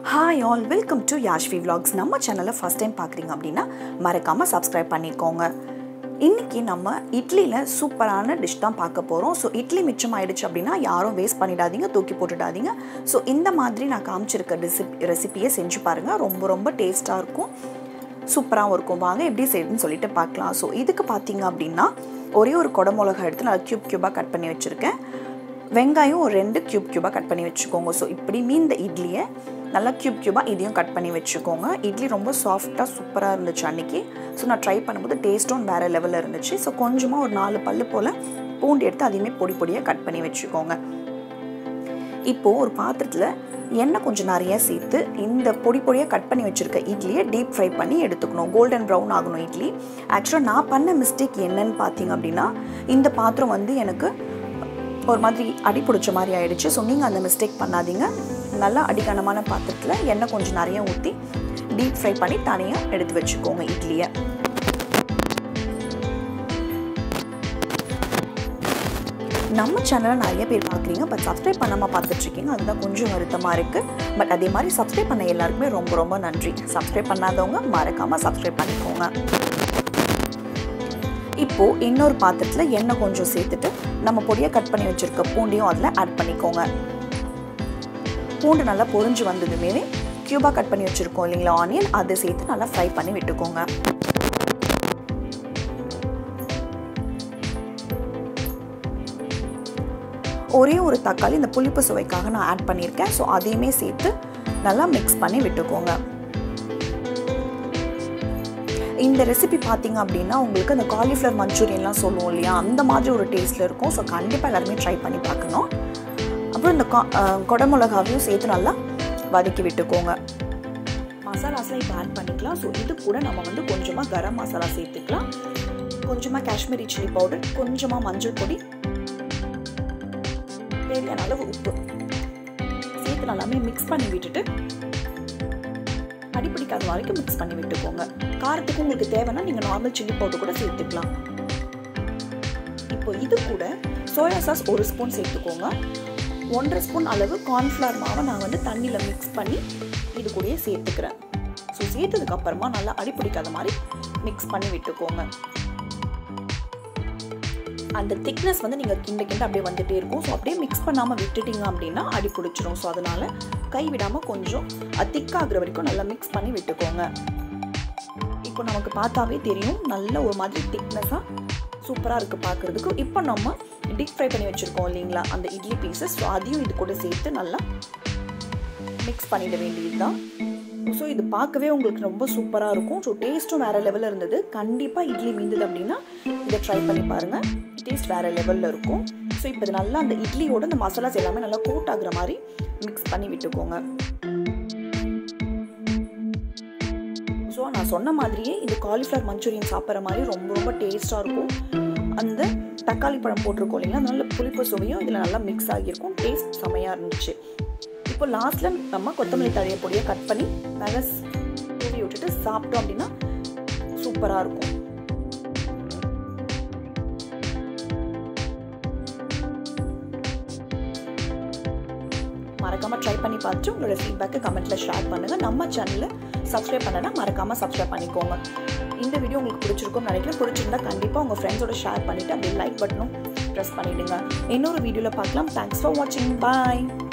hi all welcome to Yashvi vlogs நம்ம சேனலை first time பார்க்குறீங்க அப்படின்னா மறக்காமல் சப்ஸ்கிரைப் பண்ணிக்கோங்க இன்றைக்கி நம்ம இட்லியில் சூப்பரான டிஷ் தான் பார்க்க போகிறோம் ஸோ இட்லி மிச்சம் ஆயிடுச்சு அப்படின்னா யாரும் வேஸ்ட் பண்ணிடாதீங்க தூக்கி போட்டுடாதீங்க ஸோ இந்த மாதிரி நான் காமிச்சிருக்க ரெசிபி ரெசிபியை செஞ்சு பாருங்கள் ரொம்ப ரொம்ப டேஸ்ட்டாக இருக்கும் சூப்பராகவும் இருக்கும் வாங்க எப்படி செய்யுதுன்னு சொல்லிட்டு பார்க்கலாம் ஸோ இதுக்கு பார்த்தீங்க அப்படின்னா ஒரே ஒரு குடமிளகா எடுத்து நான் க்யூப் க்யூபாக கட் பண்ணி வச்சுருக்கேன் வெங்காயம் ஒரு ரெண்டு க்யூப் க்யூபாக கட் பண்ணி வச்சுக்கோங்க ஸோ இப்படி மீந்த இட்லியை நல்லா க்யூப் க்யூபாக இதையும் கட் பண்ணி வச்சுக்கோங்க இட்லி ரொம்ப சாஃப்டாக சூப்பராக இருந்துச்சு அன்றைக்கி ஸோ நான் ட்ரை பண்ணும்போது டேஸ்ட்டும் வேறு லெவலில் இருந்துச்சு ஸோ கொஞ்சமாக ஒரு நாலு பல்லு போல் பூண்டு எடுத்து அதையுமே பொடி பொடியாக கட் பண்ணி வச்சுக்கோங்க இப்போது ஒரு பாத்திரத்தில் எண்ணெய் கொஞ்சம் நிறைய சேர்த்து இந்த பொடி பொடியாக கட் பண்ணி வச்சுருக்க இட்லியை டீப் ஃப்ரை பண்ணி எடுத்துக்கணும் கோல்டன் ப்ரௌன் ஆகணும் இட்லி ஆக்சுவலாக நான் பண்ண மிஸ்டேக் என்னன்னு பார்த்தீங்க அப்படின்னா இந்த பாத்திரம் வந்து எனக்கு ஒரு மாதிரி அடி பிடிச்ச மாதிரி ஆயிடுச்சு ஸோ நீங்கள் அந்த மிஸ்டேக் பண்ணாதீங்க நல்லா அடிக்கனமான பாத்திரத்தில் எண்ணெய் கொஞ்சம் நிறைய ஊற்றி டீப் ஃப்ரை பண்ணி தனியாக எடுத்து வச்சுக்கோங்க இட்லியை நம்ம சேனலை நிறைய பேர் பார்க்குறீங்க பட் சப்ஸ்கிரைப் பண்ணாமல் பார்த்துட்ருக்கீங்க அதுதான் கொஞ்சம் வருத்தமாக இருக்குது பட் அதே மாதிரி சப்ஸ்கிரைப் பண்ண எல்லாருக்குமே ரொம்ப ரொம்ப நன்றி சப்ஸ்கிரைப் பண்ணாதவங்க மறக்காமல் சப்ஸ்கிரைப் பண்ணிக்கோங்க இப்போது இன்னொரு பாத்திரத்தில் எண்ணெய் கொஞ்சம் சேர்த்துட்டு நம்ம பொடியை கட் பண்ணி வச்சுருக்க பூண்டையும் அதில் ஆட் பண்ணிக்கோங்க பூண்டு நல்லா பொரிஞ்சு வந்ததுமே க்யூபாக கட் பண்ணி வச்சுருக்கோம் இல்லைங்களா ஆனியன் அதை சேர்த்து நல்லா ஃப்ரை பண்ணி விட்டுக்கோங்க ஒரே ஒரு தக்காளி இந்த புளிப்பு சுவைக்காக நான் ஆட் பண்ணியிருக்கேன் ஸோ அதையுமே சேர்த்து நல்லா மிக்ஸ் பண்ணி விட்டுக்கோங்க இந்த ரெசிபி பார்த்தீங்க அப்படின்னா உங்களுக்கு அந்த காலிஃப்ளவர் மஞ்சூரியன்லாம் சொல்லுவோம் இல்லையா அந்த மாதிரி ஒரு டேஸ்ட்டில் இருக்கும் ஸோ கண்டிப்பாக எல்லாருமே ட்ரை பண்ணி பார்க்கணும் அப்புறம் இந்த குடமிளகாவையும் சேர்த்து நல்லா வதக்கி விட்டுக்கோங்க மசாலாஸ்லாம் இப்போ ஆட் பண்ணிக்கலாம் ஸோ இது கூட நம்ம வந்து கொஞ்சமாக கரம் மசாலா சேர்த்துக்கலாம் கொஞ்சமாக காஷ்மீரி சில்லி பவுடர் கொஞ்சமாக மஞ்சள் பொடி தேவையான அளவு உப்பு சேர்த்து நல்லாமே மிக்ஸ் பண்ணி விட்டுட்டு அடிப்பிடிக்காத வரைக்கும் மிக்ஸ் பண்ணி விட்டுக்கோங்க காரத்துக்கு உங்களுக்கு தேவைன்னா நீங்கள் நார்மல் சில்லி பவுடர் கூட சேர்த்துக்கலாம் இப்போ இது கூட சோயா சாஸ் ஒரு ஸ்பூன் சேர்த்துக்கோங்க ஒன்றரை ஸ்பூன் அளவு கார்ன்ஃப்ளவர் மாவை நான் வந்து தண்ணியில் மிக்ஸ் பண்ணி இது கூடயே சேர்த்துக்கிறேன் ஸோ சேர்த்ததுக்கு அப்புறமா நல்லா அடிப்பிடிக்காத மாதிரி மிக்ஸ் பண்ணி விட்டுக்கோங்க அந்த திக்னஸ் வந்து நீங்கள் கிண்ட கிண்ட அப்படியே வந்துகிட்டே இருக்கும் ஸோ அப்படியே மிக்ஸ் பண்ணாமல் விட்டுட்டீங்க அப்படின்னா அடி பிடிச்சிரும் ஸோ அதனால் கை விடாமல் கொஞ்சம் திக்காகிற வரைக்கும் நல்லா மிக்ஸ் பண்ணி விட்டுக்கோங்க இப்போ நமக்கு பார்த்தாவே தெரியும் நல்ல ஒரு மாதிரி திக்னஸாக சூப்பராக இருக்குது பார்க்குறதுக்கு இப்போ நம்ம டீப் ஃப்ரை பண்ணி வச்சுருக்கோம் இல்லைங்களா அந்த இட்லி பீசஸ் ஸோ அதையும் இது கூட சேர்த்து நல்லா மிக்ஸ் பண்ணிட வேண்டியது தான் ஸோ இது பார்க்கவே உங்களுக்கு ரொம்ப சூப்பராக இருக்கும் ஸோ டேஸ்ட்டும் வேறு லெவலில் இருந்தது கண்டிப்பாக இட்லி மீந்தது அப்படின்னா இதை ட்ரை பண்ணி பாருங்கள் டேஸ்ட் வேறு லெவலில் இருக்கும் ஸோ இப்போ இது நல்லா அந்த இட்லியோட அந்த மசாலாஸ் எல்லாமே நல்லா கோட் ஆகுற மாதிரி மிக்ஸ் பண்ணி விட்டுக்கோங்க ஸோ நான் சொன்ன மாதிரியே இது காலிஃப்ளவர் மஞ்சூரியன் சாப்பிட்ற மாதிரி ரொம்ப ரொம்ப டேஸ்ட்டாக இருக்கும் அந்த தக்காளி பழம் போட்டிருக்கோம் இல்லைங்களா நல்ல புளிப்பு சுவையும் இதில் நல்லா மிக்ஸ் ஆகியிருக்கும் டேஸ்ட் செமையாக இருந்துச்சு இப்போ லாஸ்ட்டில் நம்ம கொத்தமல்லி தழைய பொடியை கட் பண்ணி நல்லா தூவி விட்டுட்டு சாப்பிட்டோம் அப்படின்னா சூப்பராக இருக்கும் மறக்காம ட்ரை பண்ணி பார்த்துட்டு உங்களோட ஃபீட்பேக்கை கமெண்ட்ல ஷேர் பண்ணுங்க நம்ம சேனலை சப்ஸ்கிரைப் பண்ணனா மறக்காம சப்ஸ்கிரைப் பண்ணிக்கோங்க இந்த வீடியோ உங்களுக்கு பிடிச்சிருக்கும் நினைக்கிறேன் பிடிச்சிருந்தா கண்டிப்பாக உங்கள் ஃப்ரெண்ட்ஸோட ஷேர் பண்ணிவிட்டு அப்படியே லைக் பட்டனும் ப்ரெஸ் பண்ணிவிடுங்க இன்னொரு வீடியோவில் பார்க்கலாம் தேங்க்ஸ் ஃபார் வாட்சிங் பாய்